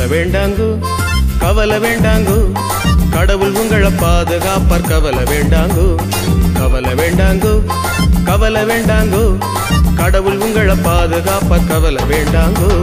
கவலை வேண்டாங்கோ கவலை வேண்டாங்கோ கடவுள் உங்களை பாதுகாப்பார் கவலை வேண்டாங்கோ கவலை வேண்டாங்கோ கவலை வேண்டாங்கோ கடவுள் உங்களை பாதுகாப்பார் கவலை வேண்டாங்கோ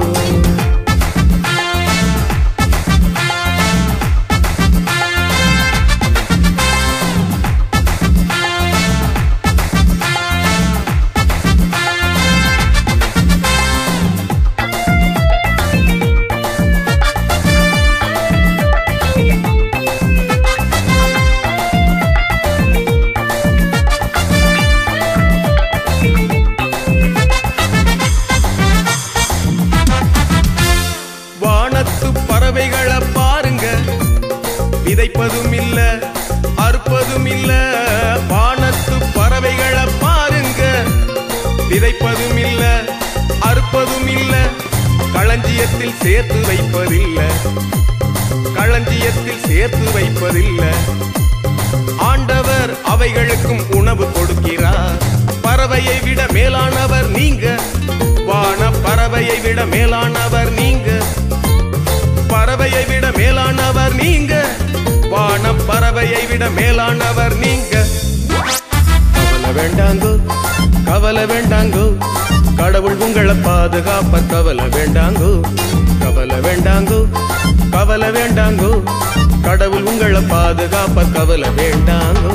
வானத்து பறவைகளை பாருங்க விதைப்பதும் இல்ல அறுப்பதும் இல்ல வானத்து பறவைகளை பாருங்க விதைப்பதும் இல்ல அறுப்பதும் இல்ல களஞ்சியத்தில் சேர்த்து வைப்பதில்ல களஞ்சியத்தில் சேர்த்து வைப்பதில்ல ஆண்டவர் அவைகளுக்கும் உணவு கொடுக்கிறார் பறவையை விட மேலானவர் நீங்க வான பறவையை விட மேலானவர் நீங்க பறவையை விட மேலானவர் நீங்க வான பறவையை விட மேலானவர் நீங்க கவலை வேண்டாங்கோ கவலை வேண்டாங்கோ கடவுள் உங்களை பாதுகாப்ப கவலை வேண்டாங்கோ கவலை வேண்டாங்கோ கவலை வேண்டாங்கோ கடவுள் உங்களை பாதுகாப்ப கவலை வேண்டாங்கோ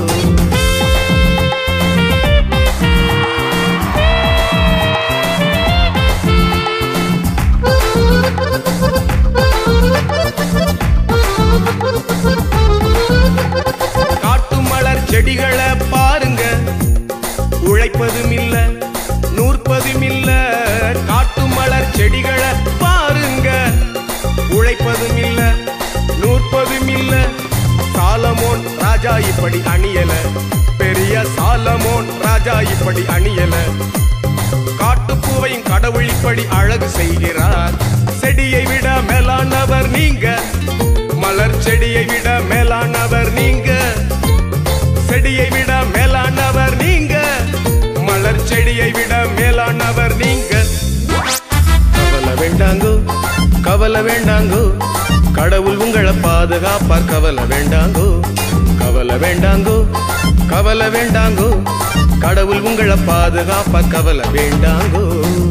காட்டு மலர் செடிகளை பாருங்க உழைப்பதும் இல்ல நூற்பதும் இல்ல காட்டு மலர் செடிகளை பாருங்க உழைப்பதும் இல்ல நூற்பதும் இல்ல சாலமோன் ராஜா இப்படி அணியல பெரிய சாலமோன் ராஜா இப்படி அணியல காட்டுப்பூவையும் கடவுள் இப்படி அழகு செய்கிறார் செடியை விட மேலானவர் நீங்க மலர் செடியை விட மேலானவர் நீங்க செடியை விட மேலானவர் நீங்க மலர் செடியை விட மேலானவர் நீங்க கவலை வேண்டாங்கோ கவலை வேண்டாங்கோ கடவுள் உங்களை பாதுகாப்பார் கவலை வேண்டாங்கோ கவலை வேண்டாங்கோ கவலை வேண்டாங்கோ கடவுள் உங்களை பாதுகாப்பார் கவலை வேண்டாங்கோ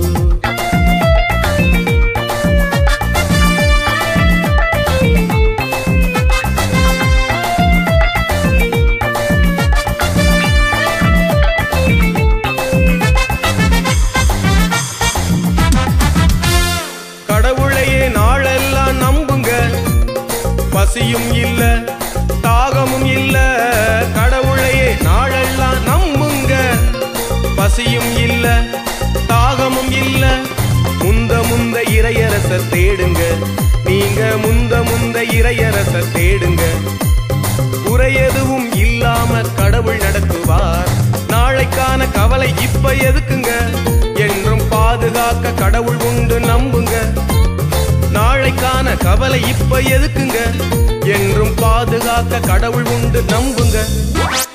கடவுளையே நாளெல்லாம் நம்புங்க பசியும் இல்ல தாகமும் இல்ல கடவுளையே நாளெல்லாம் நம்புங்க பசியும் இல்ல தாகமும் இல்ல முந்த முந்த இறையரச தேடுங்க நீங்க முந்த முந்த இறையரச தேடுங்க குறை எதுவும் இல்லாம கடவுள் நடத்துவார் நாளைக்கான கவலை இப்ப எதுக்குங்க என்றும் பாதுகாக்க கடவுள் உண்டு நம்புங்க நாளைக்கான கவலை இப்ப எதுக்குங்க என்றும் பாதுகாக்க கடவுள் உண்டு நம்புங்க